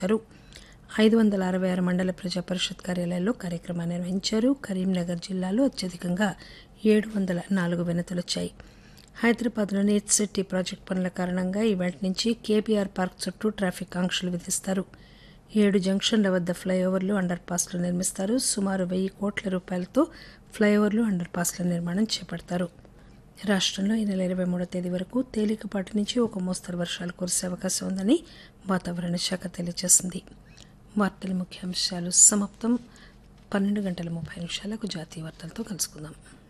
చేశారు ఐదు వందల అరవై ఆరు మండల ప్రజా పరిషత్ కార్యాలయాల్లో కార్యక్రమాన్ని నిర్వహించారు కరీంనగర్ జిల్లాలో అత్యధికంగా ఏడు వందల నాలుగు వినతులు వచ్చాయి హైదరాబాద్లోని ఎచ్ సిటీ ప్రాజెక్టు పనుల కారణంగా ఈవేళ నుంచి కేబీఆర్ పార్క్ చుట్టూ ట్రాఫిక్ ఆంక్షలు విధిస్తారు ఏడు జంక్షన్ల వద్ద ఫ్లైఓవర్లు అండర్ పాస్లు నిర్మిస్తారు సుమారు వెయ్యి కోట్ల రూపాయలతో ఫ్లైఓవర్లు అండర్ పాస్ల నిర్మాణం చేపడతారు రాష్టంలో ఈ నెల ఇరవై మూడో తేదీ వరకు తేలికపాటి నుంచి ఒక మోస్తరు వర్షాలు కురిసే అవకాశం ఉందని వాతావరణ శాఖ తెలియజేసింది వార్తల ముఖ్యాంశాలు సమాప్తం పన్నెండు గంటల ముప్పై నిమిషాలకు జాతీయ వార్తలతో కలుసుకుందాం